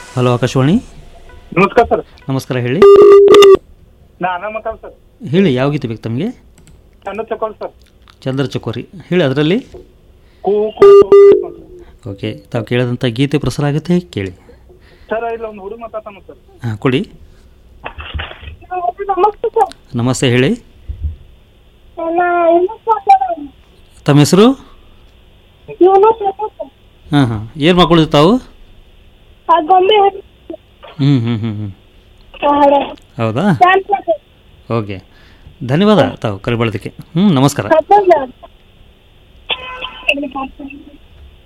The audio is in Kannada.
ಹಲೋ ಆಕಾಶವಾಣಿ ನಮಸ್ಕಾರ ಸರ್ ನಮಸ್ಕಾರ ಹೇಳಿ ನಾ ಅನ್ನ ಮಾತಾಡ ಸರ್ ಹೇಳಿ ಯಾವ ಗೀತೆ ಬೇಕು ತಮಗೆ ಚಂದ ಚಕೋಲ್ ಸರ್ ಚಂದ್ರ ಚಕೋರಿ ಹೇಳಿ ಅದರಲ್ಲಿ ಕೂ ಕೂ ಓಕೆ ತಾವು ಕೇಳಿದಂಥ ಗೀತೆ ಪ್ರಸಾರ ಆಗುತ್ತೆ ಕೇಳಿ ಸರ್ ಇಲ್ಲ ಒಂದು ಹುಡುಗ ಮಾತಾಡ್ತಾನ ಸರ್ ಹಾಂ ಕೊಡಿ ನಮಸ್ತೆ ಸರ್ ನಮಸ್ತೆ ಹೇಳಿ ನನ್ನ ಯೂನಿಸ್ ಮಾತಾಡೋದು ತಮ್ಮ ಹೆಸರು ಯೂನಿಸ್ ಸರ್ ಹಾಂ ಹಾಂ ಏನು ಮಾಡ್ಕೊಳ್ಳಿ ತಾವು ಆ ಗೊಂಬೆ ಹ್ಞೂ ಹ್ಞೂ ಹ್ಞೂ ಹ್ಞೂ ಹಾಡು ಹೌದಾ ಡ್ಯಾನ್ಸ್ ಮಾಡ್ತಾರೆ ಓಕೆ ಧನ್ಯವಾದ ತಾವು ಕರೆ ಬಳದಕ್ಕೆ ಹ್ಞೂ ನಮಸ್ಕಾರ ಹಬ್ಬ